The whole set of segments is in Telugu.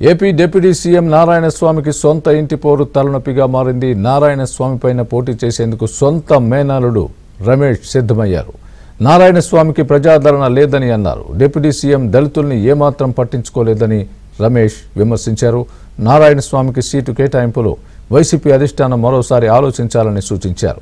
ఏపీ డిప్యూటీ సీఎం నారాయణ స్వామికి సొంత ఇంటి పోరు తలనొప్పిగా మారింది నారాయణ స్వామి పైన పోటీ చేసేందుకు సొంత మేనలుడు రమేష్ సిద్ధమయ్యారు నారాయణ స్వామికి ప్రజాదరణ లేదని అన్నారు డిప్యూటీ సీఎం దళితుల్ని ఏమాత్రం పట్టించుకోలేదని రమేష్ విమర్శించారు నారాయణ స్వామికి సీటు కేటాయింపులో వైసీపీ అధిష్టానం మరోసారి ఆలోచించాలని సూచించారు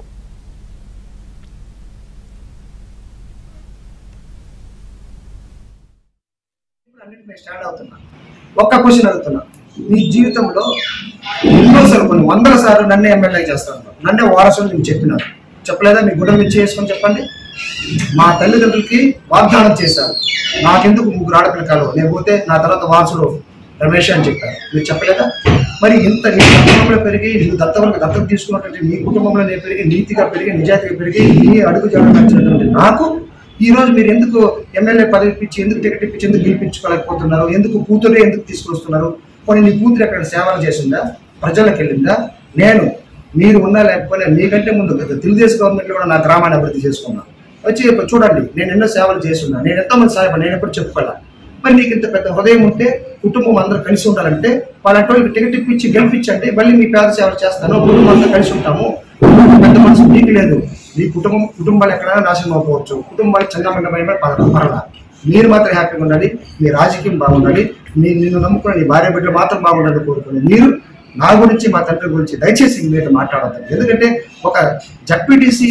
అన్నిటి మీద స్టాండ్ అవుతున్నా ఒక్క క్వశ్చన్ అడుగుతున్నా నీ జీవితంలో ఎన్నోసార్లు కొన్ని వందల సార్లు నన్నే ఎమ్మెల్యే చేస్తాను నన్నే వారసులు నేను చెప్పినాను చెప్పలేదా మీ గుడ్డ మీద చేసుకొని చెప్పండి మా తల్లిదండ్రులకి వాగ్దానం చేశారు నాకెందుకు ముగ్గురు ఆడపిల్ల కలవు నేను పోతే నా తర్వాత వారసుడు రమేష్ అని చెప్పారు మీరు చెప్పలేదా మరి ఇంత నీ కుటుంబంలో పెరిగి నీకు దత్తవరకు దత్తత తీసుకున్నటువంటి నీ కుటుంబంలో నేను పెరిగి నీతిగా పెరిగి నిజాయితీగా పెరిగి నీ అడుగు జాడలు నచ్చినటువంటి నాకు ఈ రోజు మీరు ఎందుకు ఎమ్మెల్యే పదవి ఇప్పించి ఎందుకు టికెట్ ఇప్పించి ఎందుకు గెలిపించుకోలేకపోతున్నారు ఎందుకు కూతురు ఎందుకు తీసుకొస్తున్నారు కొన్ని నీ కూతురు ఎక్కడ సేవలు చేసిందా ప్రజలకు వెళ్ళిందా నేను మీరు ఉన్నా లేకపోయినా మీకంటే ముందు గత తెలుగుదేశం గవర్నమెంట్లో కూడా నా గ్రామాన్ని అభివృద్ధి చేసుకున్నాను వచ్చి ఇప్పుడు చూడండి నేను ఎన్నో సేవలు చేస్తున్నా నేను ఎంతో మంది సహాయపడి నేను ఎప్పుడు చెప్పుకోలే మరి నీకు ఇంత పెద్ద హృదయం ఉంటే కుటుంబం అందరూ కలిసి ఉండాలంటే వాళ్ళంటే వాళ్ళకి టికెట్ ఇప్పించి గెలిపించండి మళ్ళీ మీ పేద సేవలు చేస్తాను కుటుంబం అంతా కలిసి ఉంటాము పెద్ద మనసు మీకు లేదు మీ కుటుంబం కుటుంబాలు ఎక్కడైనా నాశనం అవ్వవచ్చు కుటుంబాలు చిన్నమైన పరల మీరు మాత్రం హ్యాపీగా ఉండాలి మీ రాజకీయం బాగుండాలి మీ నిన్ను నమ్ముకున్న నీ భార్య బిడ్డలు మాత్రం బాగుండాలని కోరుకుని మీరు నా గురించి మా తండ్రి గురించి దయచేసి మీరు మాట్లాడద్దు ఎందుకంటే ఒక జడ్పీటీసీ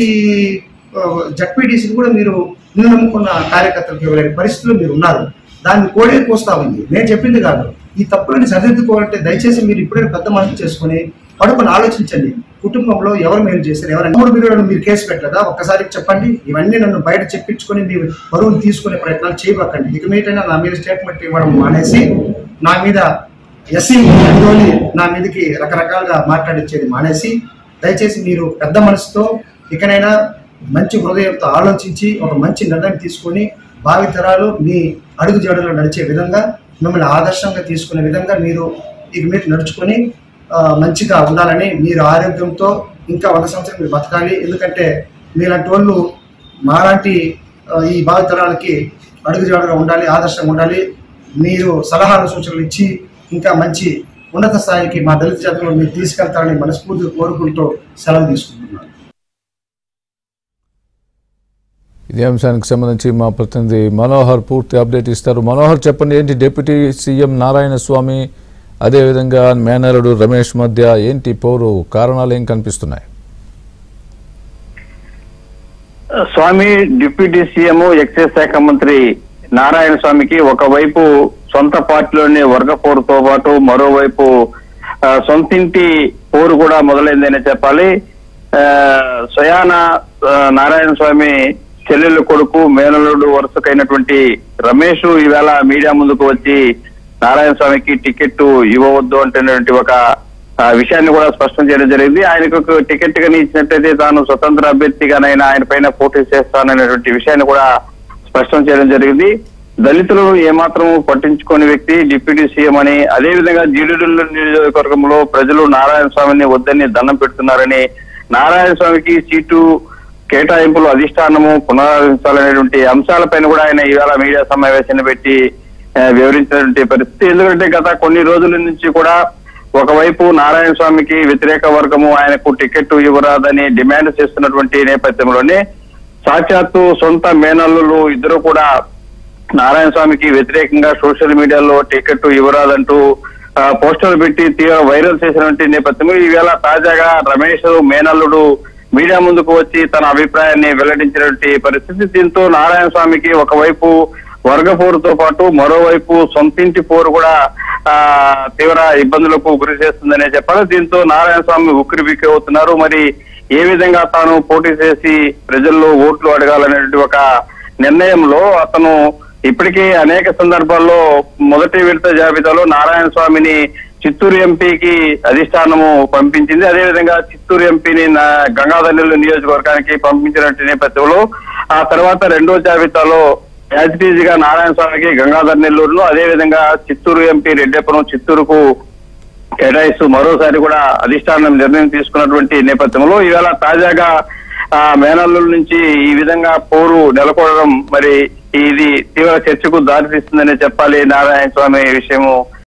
జడ్పీటీసీ కూడా మీరు నిన్ను నమ్ముకున్న కార్యకర్తలకు ఇవ్వలేని పరిస్థితుల్లో మీరు ఉన్నారు దాన్ని కోడే కోస్తా ఉంది నేను చెప్పింది కాదు ఈ తప్పులని సరిదిద్దుకోవాలంటే దయచేసి మీరు ఇప్పుడైనా పెద్ద మనసు చేసుకొని పడుకొని ఆలోచించండి కుటుంబంలో ఎవరు మేలు చేశారు ఎవరు మూడు మిలియన్లు మీరు కేసు పెట్టలేదా ఒక్కసారి చెప్పండి ఇవన్నీ నన్ను బయట చెప్పించుకొని మీరు బరువును తీసుకునే ప్రయత్నాలు చేయబక్కండి ఇక మీటైనా నా మీద స్టేట్మెంట్ ఇవ్వడం మానేసి నా మీద ఎస్సీ అధిరోలి నా మీదకి రకరకాలుగా మాట్లాడించేది మానేసి దయచేసి మీరు పెద్ద మనసుతో ఇకనైనా మంచి హృదయంతో ఆలోచించి ఒక మంచి నిర్ణయం తీసుకొని భావితరాలు మీ అడుగు జాడలో నడిచే విధంగా మిమ్మల్ని ఆదర్శంగా తీసుకునే విధంగా మీరు ఇక మీరు నడుచుకొని ఆ, మంచిగా ఉండాలని మీరు ఆరోగ్యంతో ఇంకా వంద సంవత్సరం మీరు బతకాలి ఎందుకంటే మీలాంటి వాళ్ళు మాలాంటి ఆ, ఈ భావితరాలకి అడుగు జాడగా ఉండాలి ఆదర్శంగా ఉండాలి మీరు సలహాలు సూచనలు ఇచ్చి ఇంకా మంచి ఉన్నత స్థాయికి మా దళిత జాతిలో మీరు తీసుకెళ్తారని మనస్ఫూర్తిగా కోరుకుంటూ సెలవు తీసుకుంటున్నాను ఇదే అంశానికి సంబంధించి మా ప్రతినిధి మనోహర్ పూర్తి అప్డేట్ ఇస్తారు మనోహర్ చెప్పండి ఏంటి డిప్యూటీ సీఎం నారాయణ స్వామి అదేవిధంగా మేనలుడు రమేష్ మధ్య ఏంటి పోరు కారణాలు ఏం కనిపిస్తున్నాయి స్వామి డిప్యూటీ సీఎం ఎక్సైజ్ శాఖ మంత్రి నారాయణ స్వామికి ఒకవైపు సొంత పార్టీలోని వర్గ పోరుతో పాటు మరోవైపు ఆ, సొంతింటి పోరు కూడా మొదలైందనే చెప్పాలి ఆ, స్వయాన ఆ, నారాయణ స్వామి చెల్లెలు కొడుకు మేనలుడు వరుసకైనటువంటి రమేష్ ఈవేళ మీడియా ముందుకు వచ్చి నారాయణ స్వామికి టికెట్ ఇవ్వవద్దు అంటున్నటువంటి ఒక ఆ విషయాన్ని కూడా స్పష్టం చేయడం జరిగింది ఆయనకు ఒక టికెట్ గాని ఇచ్చినట్టయితే తాను స్వతంత్ర అభ్యర్థిగానైనా ఆయన పైన పోటీ చేస్తాననేటువంటి విషయాన్ని కూడా స్పష్టం చేయడం జరిగింది దళితులు ఏమాత్రం పట్టించుకోని వ్యక్తి డిప్యూటీ సీఎం అని అదే విధంగా జీడిడుల నియోజకవర్గంలో ప్రజలు నారాయణ స్వామిని వద్దని దండం పెడుతున్నారని నారాయణ స్వామికి సీటు కేటాయింపులు అధిష్టానము పునరాలించాలనేటువంటి అంశాలపైన కూడా ఆయన ఇవాళ మీడియా సమావేశాన్ని పెట్టి ఆ, వివరించినటువంటి పరిస్థితి ఎందుకంటే గత కొన్ని రోజుల నుంచి కూడా ఒకవైపు నారాయణ స్వామికి వ్యతిరేక వర్గము ఆయనకు టికెట్ ఇవ్వరాదని డిమాండ్ చేస్తున్నటువంటి నేపథ్యంలోనే సాక్షాత్తు సొంత మేనల్లులు ఇద్దరు కూడా నారాయణ స్వామికి వ్యతిరేకంగా సోషల్ మీడియాలో టికెట్ ఇవ్వరాదంటూ ఆ, పోస్టర్లు పెట్టి తీవ్ర వైరల్ చేసినటువంటి నేపథ్యంలో ఈవేళ తాజాగా రమేష్ మేనల్లుడు మీడియా ముందుకు వచ్చి తన అభిప్రాయాన్ని వెల్లడించినటువంటి పరిస్థితి దీంతో నారాయణ స్వామికి ఒకవైపు వర్గ పోరుతో పాటు మరోవైపు సొంతింటి పోరు కూడా ఆ తీవ్ర ఇబ్బందులకు గురి చేస్తుందనే చెప్పాలి దీంతో నారాయణ స్వామి ఉక్కిరి బిక్కి అవుతున్నారు మరి ఏ విధంగా తాను పోటీ చేసి ప్రజల్లో ఓట్లు అడగాలనేటువంటి ఒక నిర్ణయంలో అతను ఇప్పటికీ అనేక సందర్భాల్లో మొదటి విడత జాబితాలో నారాయణ స్వామిని చిత్తూరు ఎంపీకి అధిష్టానము పంపించింది అదేవిధంగా చిత్తూరు ఎంపీని నా గంగాధర్ నెల్లూరు నియోజకవర్గానికి పంపించినట్టు నేపథ్యంలో ఆ తర్వాత రెండో జాబితాలో యాజిటీజ్ గా నారాయణ స్వామికి గంగాధర్ నెల్లూరును అదేవిధంగా చిత్తూరు ఎంపీ రెడ్డెప్పను చిత్తూరుకు కేటాయిస్తూ మరోసారి కూడా అధిష్టానం నిర్ణయం తీసుకున్నటువంటి నేపథ్యంలో ఈవేళ తాజాగా ఆ మేనల్లుల నుంచి ఈ విధంగా పోరు నెలకొనడం మరి ఇది తీవ్ర చర్చకు దారితీస్తుందని చెప్పాలి నారాయణ స్వామి విషయము